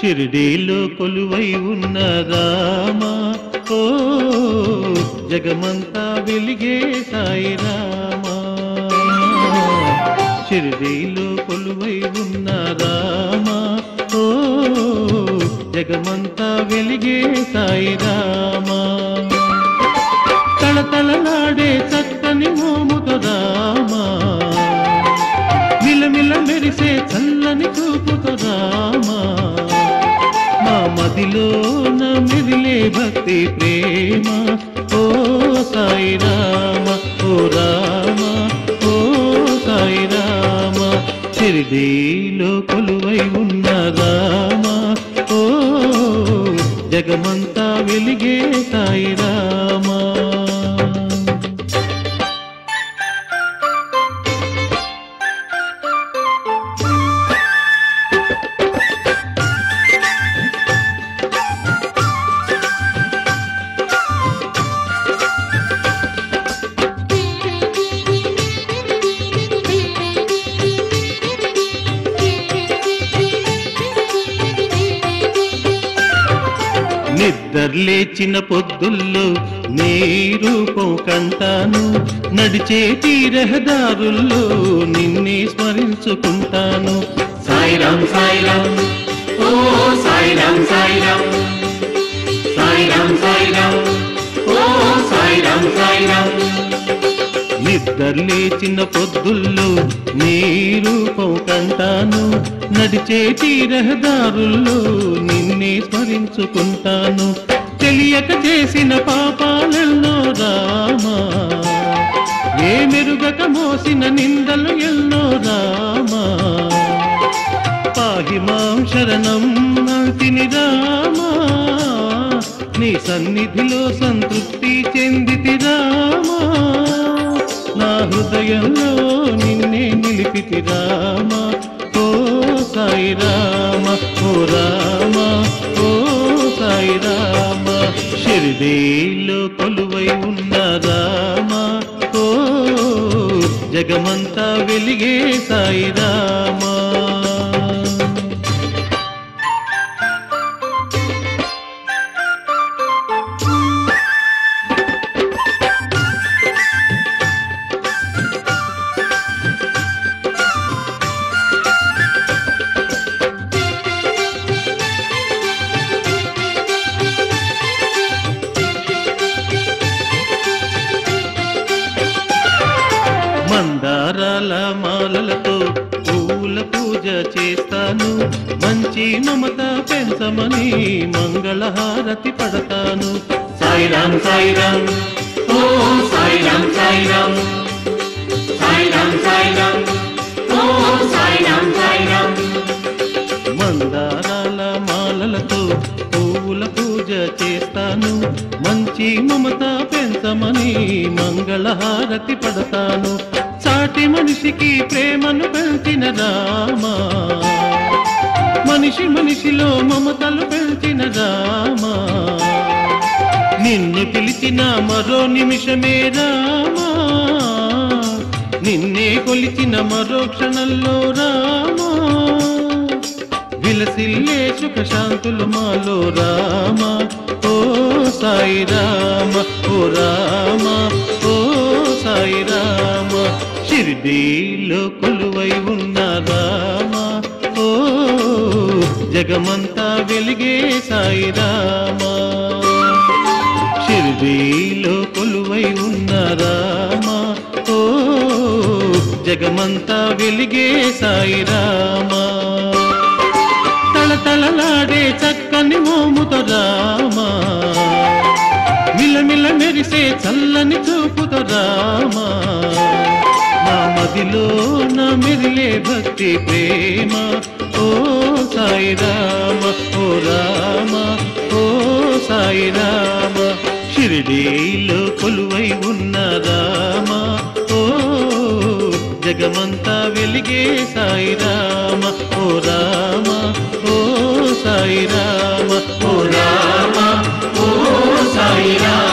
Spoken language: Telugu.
షిరిడీలో కొలువై ఉన్న రామా ఓ జగమంతా వెలిగే సాయి రామా షిరిడీలో కొలువై ఉన్న రామా ఓ జగమంతా వెలిగే సాయి రామా తళతళలాడే చక్కని మోముతో రామా మిలమిల మెరిసే చల్లని చూపుతో రామా మా మదిలోన మెదిలే భక్తి ప్రేమ ఓ సాయి రామ ఓ రామ ఓ సాయి రామ షిరిడీలో కొలువై ఉన్న రామ ఓ జగమంతా వెలిగే సాయి రామా నిద్రలేచిన పొద్దుల్లో నీ రూపం కంటాను నడిచేటి రహదారుల్లో నిన్నే స్మరించుకుంటాను సాయిరాం సాయిరాం ఓ సాయిరాం సాయిరాం సాయిరాం సాయిరాం ఓ సాయిరాం సాయిరాం నిద్రలేచిన పొద్దుల్లో నీ రూపం కంటాను నడిచేటి రహదారుల్లో నిన్నే స్మరించుకుంటాను తెలియక చేసిన పాపాలెన్నో రామా ఏ మెరుగక మోసిన నిందలు ఎన్నో రామా పాహి మాం శరణం నాతిని రామా నీ సన్నిధిలో సంతృప్తి చెందితి రామా నా హృదయంలో నిన్నే నిలిపితి రామా ఓ సాయి రామ ఓ రామ ఓ సాయి రామ షిరిడీలో కొలువై ఉన్న రామ ఓ జగమంతా వెలిగే సాయి రామా మందారాల మాలలతో పూల పూజ చేస్తాను మంచి మమత పెంచమని మంగళహారతి పడతాను సాయిరాం సాయిరాం ఓ సాయిరాం సాయిరాం సాయిరాం సాయిరాం ఓ సాయిరాం సాయిరాం మందారాల మాలలతో పువ్వుల పూజ చేస్తాను మంచి మమత పెంచమని మంగళహారతి పడతాను సాటి మనిషికి ప్రేమను పెంచిన రామా మనిషి మనిషిలో మమతలు పెంచిన రామా నిన్ను పిలిచిన మరో నిమిషమే రామా నిన్నే కొలిచిన మరో క్షణంలో రామా విలసిల్లే సుఖ శాంతులు మాలో రామ ఓ సాయి రామ ఓ రామ ఓ సాయి రామ షిరిడీలో కొలువై ఉన్న రామ ఓ జగమంతా వెలిగే సాయి రామ షిరిడీలో కొలువై ఉన్న రామ ఓ జగమంతా వెలిగే సాయి రామ తళతళలాడే చక్కని మోముతో రామా మిలమిల మెరిసే చల్లని చూపుతో రామా నా మదిలో నా మెదిలే భక్తి ప్రేమ ఓ సాయి రామ ఓ రామ ఓ సాయి రామ షిరిడీలో కొలువై ఉన్న రామ ఓ జగమంతా వెలిగే సాయి రామ ఓ రామ ఓ సాయి రామ ఓ రామ ఓ సాయిరాం